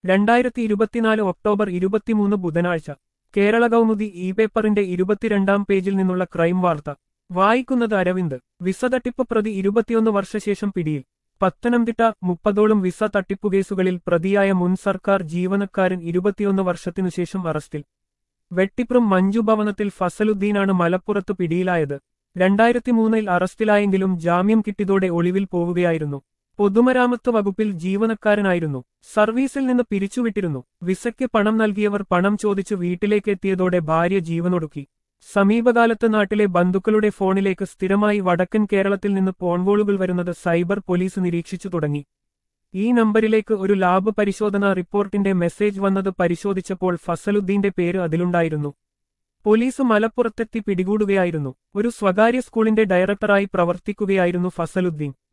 രണ്ടായിരത്തി ഇരുപത്തിനാല് ഒക്ടോബർ ഇരുപത്തിമൂന്ന് ബുധനാഴ്ച കേരള കൗമുദി ഇ പേപ്പറിന്റെ ഇരുപത്തിരണ്ടാം പേജിൽ നിന്നുള്ള ക്രൈം വാർത്ത വായിക്കുന്നത് അരവിന്ദ് വിസ തട്ടിപ്പ് പ്രതി ഇരുപത്തിയൊന്ന് വർഷശേഷം പിടിയിൽ പത്തനംതിട്ട മുപ്പതോളം വിസ തട്ടിപ്പുകേസുകളിൽ പ്രതിയായ മുൻ സർക്കാർ ജീവനക്കാരൻ ഇരുപത്തിയൊന്ന് വർഷത്തിനുശേഷം അറസ്റ്റിൽ വെട്ടിപ്പുറം മഞ്ജു ഭവനത്തിൽ ഫസലുദ്ദീനാണ് മലപ്പുറത്ത് പിടിയിലായത് രണ്ടായിരത്തി മൂന്നിൽ അറസ്റ്റിലായെങ്കിലും ജാമ്യം കിട്ടിയതോടെ ഒളിവിൽ പോവുകയായിരുന്നു പൊതുമരാമത്ത് വകുപ്പിൽ ജീവനക്കാരനായിരുന്നു സർവീസിൽ നിന്ന് പിരിച്ചുവിട്ടിരുന്നു വിസയ്ക്ക് പണം നൽകിയവർ പണം ചോദിച്ചു വീട്ടിലേക്കെത്തിയതോടെ ഭാര്യ ജീവനൊടുക്കി സമീപകാലത്ത് നാട്ടിലെ ബന്ധുക്കളുടെ ഫോണിലേക്ക് സ്ഥിരമായി വടക്കൻ കേരളത്തിൽ നിന്ന് ഫോൺകോളുകൾ വരുന്നത് സൈബർ പോലീസ് നിരീക്ഷിച്ചു തുടങ്ങി ഈ നമ്പരിലേക്ക് ഒരു ലാബ് പരിശോധനാ റിപ്പോർട്ടിന്റെ മെസ്സേജ് വന്നത് പരിശോധിച്ചപ്പോൾ ഫസലുദ്ദീന്റെ പേര് അതിലുണ്ടായിരുന്നു പോലീസ് മലപ്പുറത്തെത്തി പിടികൂടുകയായിരുന്നു ഒരു സ്വകാര്യ സ്കൂളിന്റെ ഡയറക്ടറായി പ്രവർത്തിക്കുകയായിരുന്നു ഫസലുദ്ദീൻ